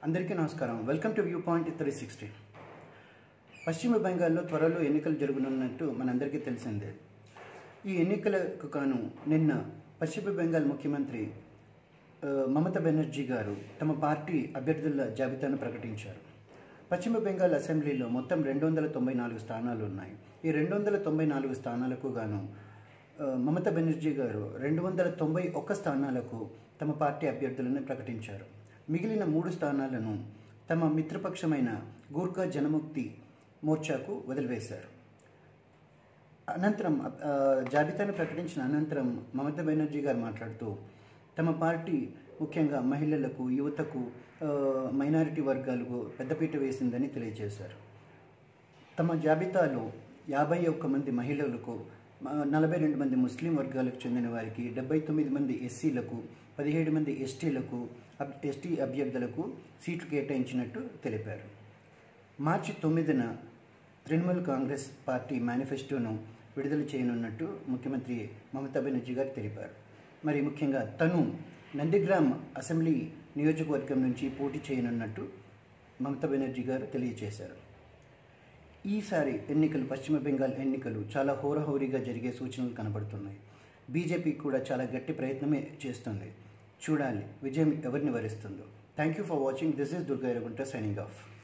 అందరికీ నమస్కారం welcome to view point three sixty పశ్చిమ బెంగాల్లో త్వరలో ఎన్నికలు జరగనున్నట్టు మనందరికీ తెలిసిందే ఈ ఎన్నికలకు కాను నిన్న పశ్చిమ బెంగాల్ ముఖ్యమంత్రి ఆ, మమతా బెనర్జీ గారు తమ పార్టీ అభ్యర్థుల జాబితాను ప్రకటించారు పశ్చిమ బెంగాల్ అసెంబ్లీలో మొత్తం రెండు వందల తొంభై నాలుగు స్థానాలు ఉన్నాయి ఈ రెండు వందల తొంభై నాలుగు స్థానాలకు గాను ఆ, మమతా బెనర్జీ గారు రెండు వందల తొంభై ఒక్క స్థానాలకు తమ పార్టీ అభ్యర్థులను ప్రకటించారు మిగిలిన మూడు స్థానాలను తమ మిత్రపక్షమైన గూర్ఖా జనముక్తి మోర్చాకు వదిలివేశారు అనంతరం ఆ, జాబితాను ప్రకటించిన అనంతరం మమతా బెనర్జీ గారు మాట్లాడుతూ తమ పార్టీ ముఖ్యంగా మహిళలకు యువతకు ఆ, మైనారిటీ వర్గాలకు పెద్దపీట వేసిందని తెలియజేశారు తమ జాబితాలో యాభై ఒక్క మంది మహిళలకు ఆ, నలభై రెండు మంది ముస్లిం వర్గాలకు చెందిన వారికి డెబ్బై తొమ్మిది మంది ఎస్సీలకు పదిహేడు మంది ఎస్టీలకు అబ్- ఎస్టీ అభ్యర్థులకు సీట్లు కేటాయించినట్టు తెలిపారు మార్చి తొమ్మిదిన తృణమూల్ కాంగ్రెస్ పార్టీ మేనిఫెస్టోను విడుదల చేయనున్నట్టు ముఖ్యమంత్రి మమతా బెనర్జీ గారు తెలిపారు మరి ముఖ్యంగా తను నందిగ్రామ్ అసెంబ్లీ నియోజకవర్గం నుంచి పోటీ చేయనున్నట్టు మమతా బెనర్జీ గారు తెలియజేశారు ఈసారి ఎన్నికలు పశ్చిమ బెంగాల్ ఎన్నికలు చాలా హోరహోరీగా జరిగే సూచనలు కనబడుతున్నాయి బీజేపీ కూడా చాలా గట్టి ప్రయత్నమే చేస్తుంది చూడాలి విజయం ఎవరిని వరిస్తుందో thank you for watching this is Durga Eragunta signing of